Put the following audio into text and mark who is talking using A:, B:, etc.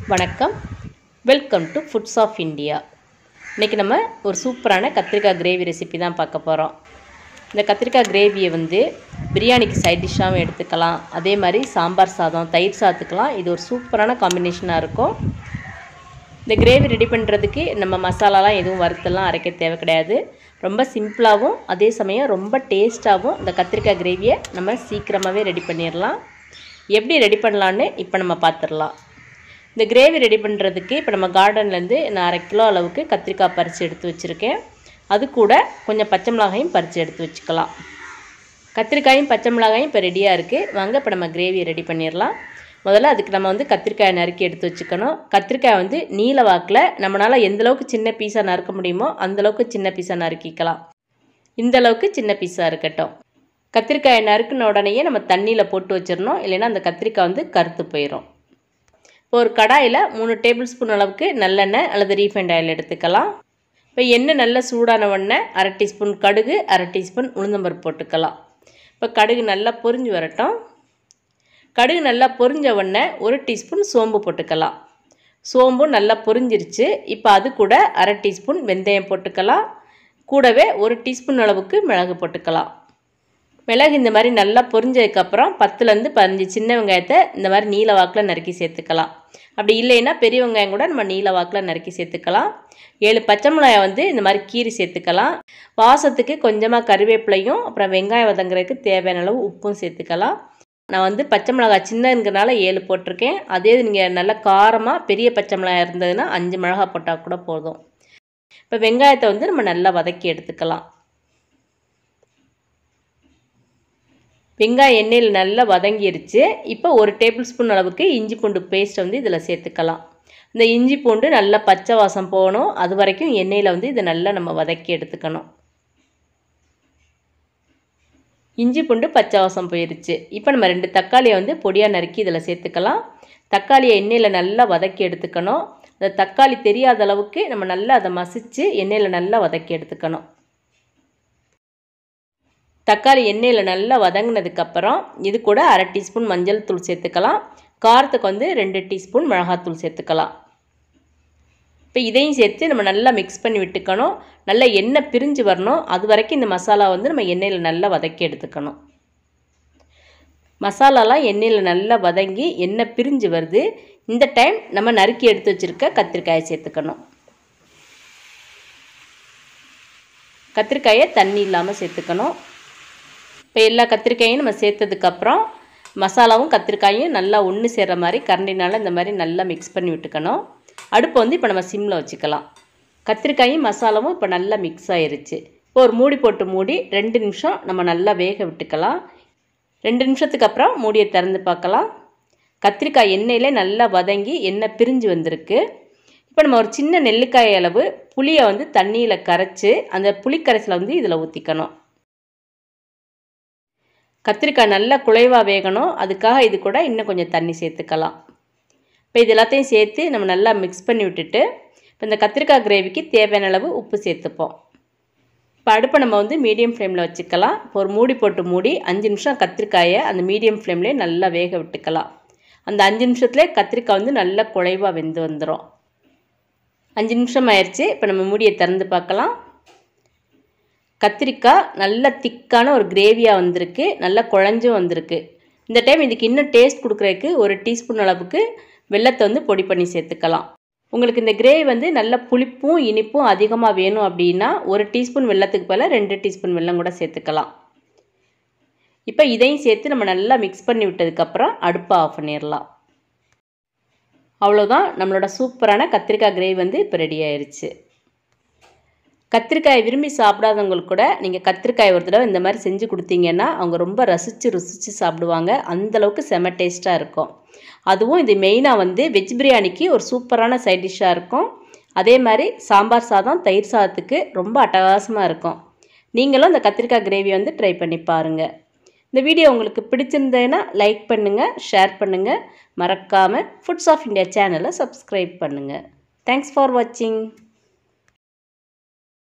A: வணக்கம் welcome to foods of India இன்றைக்கி நம்ம ஒரு சூப்பரான கத்திரிக்காய் கிரேவி ரெசிபி தான் பார்க்க போகிறோம் இந்த கத்திரிக்காய் கிரேவியை வந்து பிரியாணிக்கு சைட் டிஷ்ஷாகவும் எடுத்துக்கலாம் அதே மாதிரி சாம்பார் சாதம் தயிர் சாதத்துக்கெலாம் இது ஒரு சூப்பரான காம்பினேஷனாக இருக்கும் இந்த கிரேவி ரெடி பண்ணுறதுக்கு நம்ம மசாலாலாம் எதுவும் வறுத்தெல்லாம் அரைக்க தேவை கிடையாது ரொம்ப சிம்பிளாகவும் அதே சமயம் ரொம்ப டேஸ்ட்டாகவும் இந்த கத்திரிக்காய் கிரேவியை நம்ம சீக்கிரமாகவே ரெடி பண்ணிடலாம் எப்படி ரெடி பண்ணலான்னு இப்போ நம்ம பார்த்துடலாம் இந்த கிரேவி ரெடி பண்ணுறதுக்கு இப்போ நம்ம கார்டன்லேருந்து நான் அரை கிலோ அளவுக்கு கத்திரிக்காய் பறித்து எடுத்து வச்சுருக்கேன் அது கூட கொஞ்சம் பச்சை மிளகாயும் பறித்து எடுத்து வச்சுக்கலாம் கத்திரிக்காயும் பச்சை மிளகாயும் இப்போ ரெடியாக இருக்குது வாங்க இப்போ நம்ம கிரேவியை ரெடி பண்ணிடலாம் முதல்ல அதுக்கு நம்ம வந்து கத்திரிக்காயை நறுக்கி எடுத்து வச்சுக்கணும் கத்திரிக்காய் வந்து நீல வாக்கில் நம்மளால் எந்த அளவுக்கு சின்ன பீஸாக நறுக்க முடியுமோ அந்தளவுக்கு சின்ன பீஸாக நறுக்கிக்கலாம் இந்த அளவுக்கு சின்ன பீஸாக இருக்கட்டும் கத்திரிக்காயை நறுக்கின உடனேயே நம்ம தண்ணியில் போட்டு வச்சிடணும் இல்லைன்னா அந்த கத்திரிக்காய் வந்து கருத்து போயிடும் இப்போ ஒரு கடாயில் மூணு டேபிள் ஸ்பூன் அளவுக்கு நல்லெண்ணெய் அல்லது ரீஃபைண்ட் ஆயில் எடுத்துக்கலாம் இப்போ எண்ணெய் நல்லா சூடான உடனே அரை டீஸ்பூன் கடுகு அரை டீஸ்பூன் உளுந்தம்பருப்பு போட்டுக்கலாம் இப்போ கடுகு நல்லா பொரிஞ்சு வரட்டும் கடுகு நல்லா பொரிஞ்ச உடனே ஒரு டீஸ்பூன் சோம்பு போட்டுக்கலாம் சோம்பும் நல்லா பொரிஞ்சிருச்சு இப்போ அது கூட அரை டீஸ்பூன் வெந்தயம் போட்டுக்கலாம் கூடவே ஒரு டீஸ்பூன் அளவுக்கு மிளகு போட்டுக்கலாம் மிளகு இந்த மாதிரி நல்லா பொரிஞ்சதுக்கப்புறம் பத்துலேருந்து பதினஞ்சு சின்ன வெங்காயத்தை இந்த மாதிரி நீல வாக்கில் நறுக்கி சேர்த்துக்கலாம் அப்படி இல்லைன்னா பெரிய வெங்காயம் கூட நம்ம நீல வாக்கில் நறுக்கி சேர்த்துக்கலாம் ஏழு பச்சை மிளகாய் வந்து இந்த மாதிரி கீரி சேர்த்துக்கலாம் வாசத்துக்கு கொஞ்சமாக கருவேப்பிலையும் அப்புறம் வெங்காயம் வதங்குறதுக்கு தேவையான அளவு உப்பும் சேர்த்துக்கலாம் நான் வந்து பச்சை மிளகாய் சின்னங்கிறனால ஏழு போட்டிருக்கேன் அதே நீங்கள் நல்லா காரமாக பெரிய பச்சை மிளகாய் இருந்ததுன்னா அஞ்சு மிளகாய் போட்டால் கூட போதும் இப்போ வெங்காயத்தை வந்து நம்ம நல்லா வதக்கி எடுத்துக்கலாம் வெங்காயம் எண்ணெயில் நல்லா வதங்கிருச்சு இப்போ ஒரு டேபிள் ஸ்பூன் அளவுக்கு இஞ்சி பூண்டு பேஸ்ட் வந்து இதில் சேர்த்துக்கலாம் இந்த இஞ்சி பூண்டு நல்லா பச்சை வாசம் போகணும் அது வரைக்கும் எண்ணெயில் வந்து இதை நல்லா நம்ம வதக்கி எடுத்துக்கணும் இஞ்சி பூண்டு பச்சை வாசம் போயிருச்சு இப்போ நம்ம ரெண்டு தக்காளியை வந்து பொடியாக நறுக்கி இதில் சேர்த்துக்கலாம் தக்காளியை எண்ணெயில் நல்லா வதக்கி எடுத்துக்கணும் அந்த தக்காளி தெரியாத அளவுக்கு நம்ம நல்லா அதை மசித்து எண்ணெயில் நல்லா வதக்கி எடுத்துக்கணும் தக்காளி எண்ணெயில் நல்லா வதங்கினதுக்கப்புறம் இது கூட அரை டீஸ்பூன் மஞ்சள் தூள் சேர்த்துக்கலாம் காரத்துக்கு வந்து ரெண்டு டீஸ்பூன் மிளகாத்தூள் சேர்த்துக்கலாம் இப்போ இதையும் சேர்த்து நம்ம நல்லா மிக்ஸ் பண்ணி விட்டுக்கணும் நல்லா எண்ணெய் பிரிஞ்சு வரணும் அது வரைக்கும் இந்த மசாலா வந்து நம்ம எண்ணெயில் நல்லா வதக்கி எடுத்துக்கணும் மசாலாலாம் எண்ணெயில் நல்லா வதங்கி எண்ணெய் பிரிஞ்சு வருது இந்த டைம் நம்ம நறுக்கி எடுத்து வச்சுருக்க கத்திரிக்காயை சேர்த்துக்கணும் கத்திரிக்காயை தண்ணி இல்லாமல் சேர்த்துக்கணும் இப்போ எல்லா கத்திரிக்காயும் நம்ம சேர்த்ததுக்கப்புறம் மசாலாவும் கத்திரிக்காயும் நல்லா ஒன்று சேர்கிற மாதிரி கரண்டினால் இந்த மாதிரி நல்லா மிக்ஸ் பண்ணி விட்டுக்கணும் அடுப்பை வந்து இப்போ நம்ம சிம்மில் வச்சுக்கலாம் கத்திரிக்காயும் மசாலாவும் இப்போ நல்லா மிக்ஸ் ஆயிருச்சு இப்போ ஒரு மூடி போட்டு மூடி ரெண்டு நிமிஷம் நம்ம நல்லா வேக விட்டுக்கலாம் ரெண்டு நிமிஷத்துக்கு அப்புறம் மூடியை திறந்து பார்க்கலாம் கத்திரிக்காய் எண்ணெயிலே நல்லா வதங்கி எண்ணெய் பிரிஞ்சு வந்திருக்கு இப்போ நம்ம ஒரு சின்ன நெல்லிக்காய் அளவு புளியை வந்து தண்ணியில் கரைச்சி அந்த புளிக்கரைசலை வந்து இதில் ஊற்றிக்கணும் கத்திரிக்காய் நல்லா குழைவாக வேகணும் அதுக்காக இது கூட இன்னும் கொஞ்சம் தண்ணி சேர்த்துக்கலாம் இப்போ இது எல்லாத்தையும் சேர்த்து நம்ம நல்லா மிக்ஸ் பண்ணி விட்டுட்டு இப்போ இந்த கத்திரிக்காய் கிரேவிக்கு தேவையான அளவு உப்பு சேர்த்துப்போம் இப்போ அடுப்பை நம்ம வந்து மீடியம் ஃப்ளேமில் வச்சுக்கலாம் இப்போ ஒரு மூடி போட்டு மூடி அஞ்சு நிமிஷம் கத்திரிக்காயை அந்த மீடியம் ஃப்ளேம்லேயே நல்லா வேக விட்டுக்கலாம் அந்த அஞ்சு நிமிஷத்துலேயே கத்திரிக்காய் வந்து நல்லா குழைவாக வெந்து வந்துடும் அஞ்சு நிமிஷம் ஆயிடுச்சு இப்போ நம்ம மூடியை திறந்து பார்க்கலாம் கத்திரிக்காய் நல்ல திக்கான ஒரு கிரேவியாக வந்திருக்கு நல்லா குழஞ்சும் வந்திருக்கு இந்த டைம் இதுக்கு இன்னும் டேஸ்ட் கொடுக்குறதுக்கு ஒரு டீஸ்பூன் அளவுக்கு வெள்ளத்தை வந்து பொடி பண்ணி சேர்த்துக்கலாம் உங்களுக்கு இந்த கிரேவி வந்து நல்ல புளிப்பும் இனிப்பும் அதிகமாக வேணும் அப்படின்னா ஒரு டீஸ்பூன் வெள்ளத்துக்கு பதிலாக ரெண்டு டீஸ்பூன் வெல்லம் கூட சேர்த்துக்கலாம் இப்போ இதையும் சேர்த்து நம்ம நல்லா மிக்ஸ் பண்ணி விட்டதுக்கப்புறம் அடுப்பை ஆஃப் பண்ணிடலாம் அவ்வளோதான் நம்மளோட சூப்பரான கத்திரிக்காய் கிரேவி வந்து இப்போ ரெடி ஆயிடுச்சு கத்திரிக்காய் விரும்பி சாப்பிடாதவங்களுக்கு கூட நீங்கள் கத்திரிக்காய் ஒரு தடவை இந்த மாதிரி செஞ்சு கொடுத்தீங்கன்னா அவங்க ரொம்ப ரசித்து ருசித்து சாப்பிடுவாங்க அந்தளவுக்கு செம டேஸ்ட்டாக இருக்கும் அதுவும் இது மெயினாக வந்து வெஜ் பிரியாணிக்கு ஒரு சூப்பரான சைட் டிஷ்ஷாக இருக்கும் அதே மாதிரி சாம்பார் சாதம் தயிர் சாதத்துக்கு ரொம்ப அட்டகாசமாக இருக்கும் நீங்களும் இந்த கத்திரிக்காய் கிரேவி வந்து ட்ரை பண்ணி பாருங்கள் இந்த வீடியோ உங்களுக்கு பிடிச்சிருந்ததுன்னா லைக் பண்ணுங்கள் ஷேர் பண்ணுங்கள் மறக்காமல் ஃபுட்ஸ் ஆஃப் இந்தியா சேனலை சப்ஸ்கிரைப் பண்ணுங்கள் தேங்க்ஸ் ஃபார் வாட்சிங்